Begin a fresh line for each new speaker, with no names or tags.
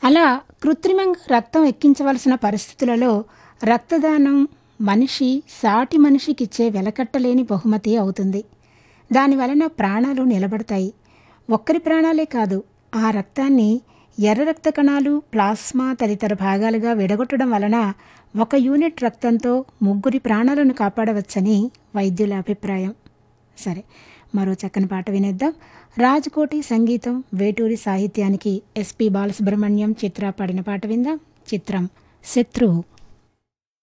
అలా కృత్రిమంగా రక్తం ఎక్కించవలసిన పరిస్థితులలో రక్తదానం మనిషి సాటి మనిషికిచ్చే వెలకట్టలేని బహుమతి అవుతుంది దాని వలన ప్రాణాలు నిలబడతాయి ఒక్కరి ప్రాణాలే కాదు ఆ రక్తాన్ని ఎర్ర రక్త కణాలు ప్లాస్మా తదితర భాగాలుగా విడగొట్టడం వలన ఒక యూనిట్ రక్తంతో ముగ్గురి ప్రాణాలను కాపాడవచ్చని వైద్యుల అభిప్రాయం సరే మరో చక్కని పాట వినేద్దాం రాజ్కోటి సంగీతం వేటూరి సాహిత్యానికి ఎస్పి బాలసుబ్రహ్మణ్యం చిత్ర పాడిన పాట విందాం చిత్రం శత్రువు